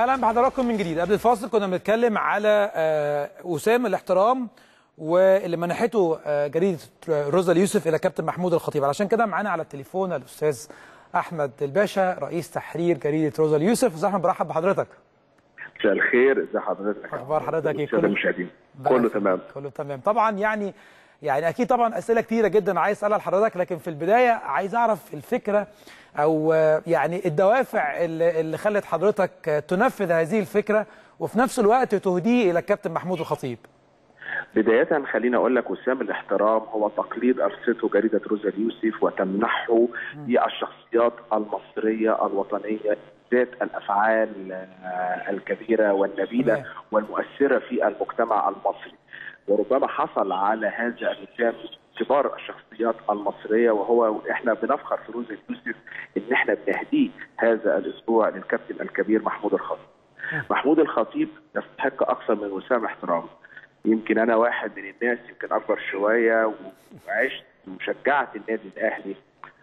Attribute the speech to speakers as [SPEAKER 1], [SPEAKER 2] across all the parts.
[SPEAKER 1] اهلا بحضراتكم من جديد قبل الفاصل كنا بنتكلم على آه، وسام الاحترام واللي منحته آه، جريده روزا اليوسف الى كابتن محمود الخطيب علشان كده معانا على التليفون الاستاذ احمد الباشا رئيس تحرير جريده روزا اليوسف استاذ احمد برحب بحضرتك
[SPEAKER 2] مساء الخير ازي حضرتك
[SPEAKER 1] اخبار حضرتك ايه
[SPEAKER 2] الساده المشاهدين
[SPEAKER 1] بقى
[SPEAKER 2] كله تمام
[SPEAKER 1] كله تمام طبعا يعني يعني اكيد طبعا اسئله كتيره جدا عايز اسالها لحضرتك لكن في البدايه عايز اعرف الفكره او آه، يعني الدوافع اللي, اللي خلت حضرتك آه، تنفذ هذه الفكره وفي نفس الوقت تهديه الى الكابتن محمود الخطيب
[SPEAKER 2] بداية خليني أقول لك وسام الاحترام هو تقليد أرسته جريدة روزا اليوسف وتمنحه للشخصيات المصرية الوطنية ذات الأفعال آه، الكبيرة والنبيلة
[SPEAKER 1] تمام.
[SPEAKER 2] والمؤثرة في المجتمع المصري وربما حصل على هذا الوسام كبار الشخصيات المصرية وهو احنا بنفخر في روزا اليوسف ان احنا بنهديه هذا الاسبوع للكابتن الكبير محمود الخطيب. محمود الخطيب يستحق اكثر من وسام احترام. يمكن انا واحد من الناس يمكن اكبر شويه وعشت وشجعت النادي الاهلي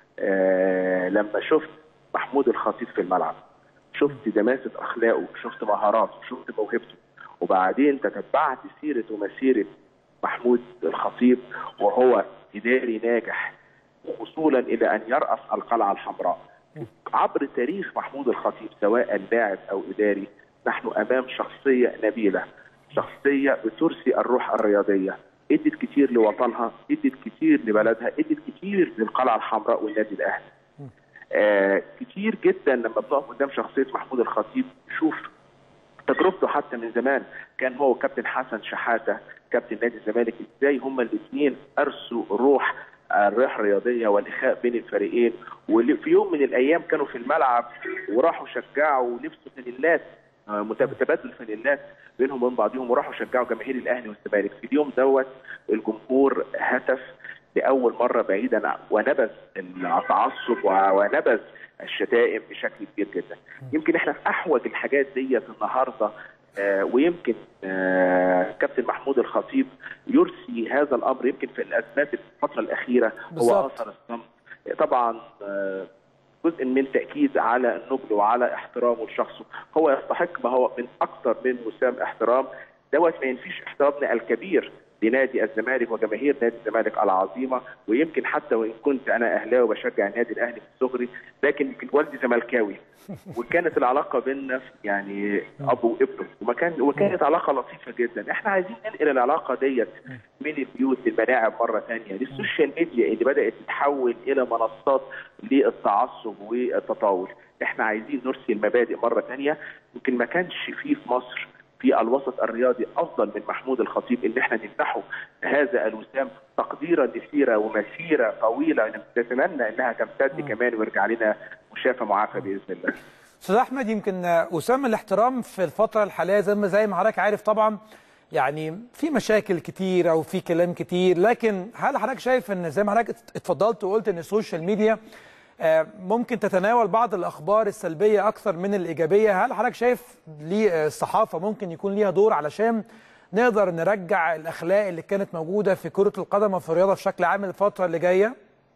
[SPEAKER 2] آه لما شفت محمود الخطيب في الملعب شفت دماسه اخلاقه شفت مهاراته شفت موهبته وبعدين تتبعت سيره ومسيره محمود الخطيب وهو اداري ناجح وصولا الى ان يراس القلعه الحمراء عبر تاريخ محمود الخطيب سواء لاعب او اداري نحن امام شخصيه نبيله شخصيه بترسي الروح الرياضيه ادت كتير لوطنها ادت كتير لبلدها ادت كتير للقلعه الحمراء والنادي الاهلي آه كتير جدا لما بنقف قدام شخصيه محمود الخطيب نشوف تجربته حتى من زمان كان هو كابتن حسن شحاته كابتن نادي الزمالك ازاي هما الاثنين ارسوا روح الروح الرياضيه والاخاء بين الفريقين وفي يوم من الايام كانوا في الملعب وراحوا شجعوا ولبسوا فانيلات آه، متب- تبادل فانيلات بينهم وبين بعضهم وراحوا شجعوا جماهير الاهلي والزمالك في اليوم دوت الجمهور هتف لاول مره بعيدا عن- ونبذ التعصب و- ونبذ الشتائم بشكل كبير جدا يمكن احنا في احوج الحاجات ديت النهارده آه ويمكن آه كابتن محمود الخطيب يرسي هذا الامر يمكن في الازمات الفتره الاخيره هو
[SPEAKER 1] بالظبط.
[SPEAKER 2] اثر الصمت طبعا آه جزء من تاكيد على النبل وعلى احترامه لشخصه هو يستحق ما هو من اكثر من وسام احترام دوت ما ينفيش احترامنا الكبير لنادي الزمالك وجماهير نادي الزمالك العظيمه ويمكن حتى وان كنت انا اهلاوي بشجع النادي الاهلي في الصغري لكن يمكن والدي زملكاوي وكانت العلاقه بيننا يعني اب وابنه وما كان وكانت علاقه لطيفه جدا احنا عايزين ننقل العلاقه ديت من البيوت للملاعب مره ثانيه للسوشيال ميديا اللي بدات تتحول الى منصات للتعصب والتطاول احنا عايزين نرسي المبادئ مره ثانيه يمكن ما كانش فيه في مصر في الوسط الرياضي افضل من محمود الخطيب ان احنا نمنحه هذا الوسام تقديرا لسيره ومسيره طويله نتمنى انها تمتد كمان ويرجع لنا مشافى معافى باذن الله.
[SPEAKER 1] استاذ احمد يمكن آه، وسام الاحترام في الفتره الحاليه زي ما زي ما حضرتك عارف طبعا يعني في مشاكل كتير او في كلام كتير لكن هل حضرتك شايف ان زي ما حضرتك اتفضلت وقلت ان السوشيال ميديا آه، ممكن تتناول بعض الاخبار السلبيه اكثر من الايجابيه هل حضرتك شايف ليه آه، الصحافه ممكن يكون ليها دور علشان نقدر نرجع الاخلاق اللي كانت موجوده في كره القدم وفي الرياضه بشكل عام الفتره اللي جايه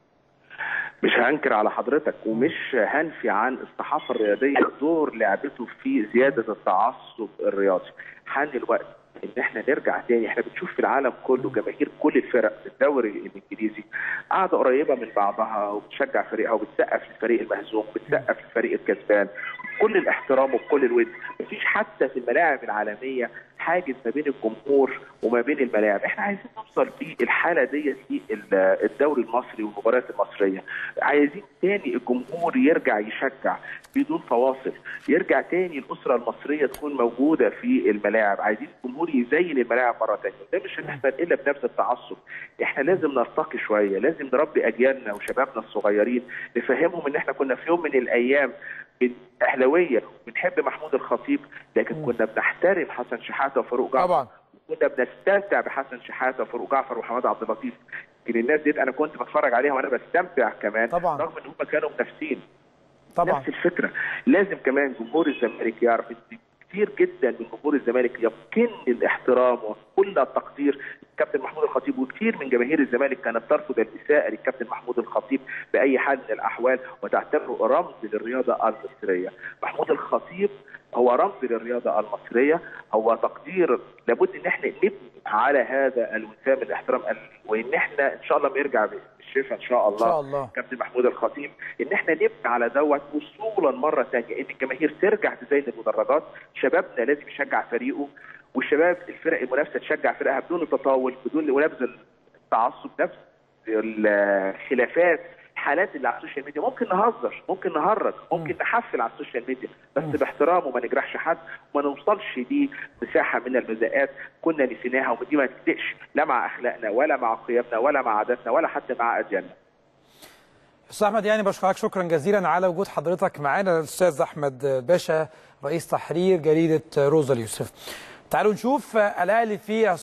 [SPEAKER 2] مش هنكر على حضرتك ومش هنفي عن الصحافه الرياضيه دور لعبته في زياده التعصب الرياضي حان الوقت ان احنا نرجع تاني احنا بنشوف في العالم كله جماهير كل الفرق في الدوري الانجليزي قاعده قريبه من بعضها وبتشجع فريقها وبتسقف للفريق المهزوم وبتسقف للفريق الكسبان بكل الاحترام وبكل الود مفيش حتى في الملاعب العالميه حاجز ما بين الجمهور وما بين الملاعب احنا عايزين نوصل في الحاله ديت في ال- الدوري المصري والمباريات المصريه عايزين تاني الجمهور يرجع يشجع بدون فواصل يرجع تاني الاسره المصريه تكون موجوده في الملاعب عايزين الجمهور يزين الملاعب مره تانيه ده مش هنحصل الا بنفس التعصب احنا لازم نرتقي شويه لازم نربي اجيالنا وشبابنا الصغيرين نفهمهم ان احنا كنا في يوم من الايام بن- اهلاويه بنحب محمود الخطيب لكن كنا بنحترم حسن شحاته وفاروق جعفر
[SPEAKER 1] طبعا
[SPEAKER 2] كنا بنستمتع بحسن شحاته وفاروق جعفر وحماد عبد اللطيف يمكن الناس ديت انا كنت بتفرج عليها وانا بستمتع كمان
[SPEAKER 1] طبعاً.
[SPEAKER 2] رغم ان هم كانوا منافسين
[SPEAKER 1] طبعا
[SPEAKER 2] نفس الفكره لازم كمان جمهور الزمالك يعرف ان كتير جدا من جمهور الزمالك يمكن الاحترام وكل التقدير الكابتن محمود الخطيب وكثير من جماهير الزمالك كانت ترفض الاساءه للكابتن محمود الخطيب باي حال من الاحوال وتعتبره رمز للرياضه المصريه. محمود الخطيب هو رمز للرياضه المصريه هو تقدير لابد ان احنا نبني على هذا الوسام الاحترام وان احنا ان شاء الله ما يرجع بالشفاء ان شاء الله,
[SPEAKER 1] إن شاء الله.
[SPEAKER 2] كابتن محمود الخطيب ان احنا نبني على دوت وصولا مره ثانيه ان الجماهير ترجع تزين المدرجات شبابنا لازم يشجع فريقه والشباب الفرق المنافسه تشجع فرقها بدون تطاول بدون ونبذ التعصب نفس الخلافات الحالات اللي على السوشيال ميديا ممكن نهزر ممكن نهرج ممكن نحفل على السوشيال ميديا بس باحترام وما نجرحش حد وما نوصلش دي مساحه من المزاقات كنا نسيناها ودي ما تليقش لا مع اخلاقنا ولا مع قيمنا ولا مع عاداتنا ولا حتى مع ادياننا
[SPEAKER 1] استاذ احمد يعني بشكرك شكرا جزيلا على وجود حضرتك معانا الاستاذ احمد باشا رئيس تحرير جريده روزا اليوسف تعالوا نشوف الاهلي في